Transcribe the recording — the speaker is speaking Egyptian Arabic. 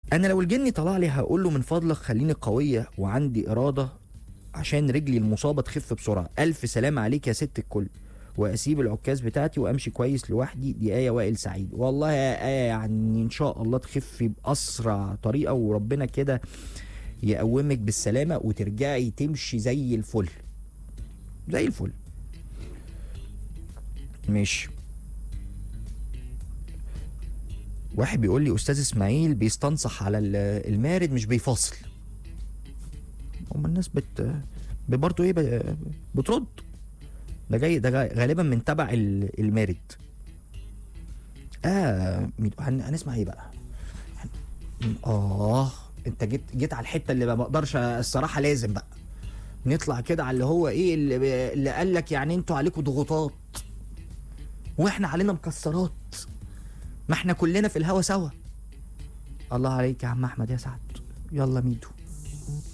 انا لو الجني طلع لي هقول له من فضلك خليني قويه وعندي اراده عشان رجلي المصابه تخف بسرعه الف سلام عليك يا ست الكل واسيب العكاز بتاعتي وامشي كويس لوحدي دي ايه وائل سعيد والله يا ايه يعني ان شاء الله تخفي باسرع طريقه وربنا كده يقومك بالسلامه وترجعي تمشي زي الفل زي الفل ماشي واحد بيقول لي استاذ اسماعيل بيستنصح على ال- المارد مش بيفاصل هم الناس بت برضه ايه ب- بترد ده جاي ده جاي غالبا من تبع ال- المارد اه مين- هن- هنسمع ايه بقى هن- اه انت جيت جيت على الحته اللي ما بقدرش الصراحه لازم بقى نطلع كده على اللي هو ايه اللي, اللي قال لك يعني انتوا عليكم ضغوطات واحنا علينا مكسرات ما احنا كلنا في الهوا سوا الله عليك يا عم احمد يا سعد يلا ميدو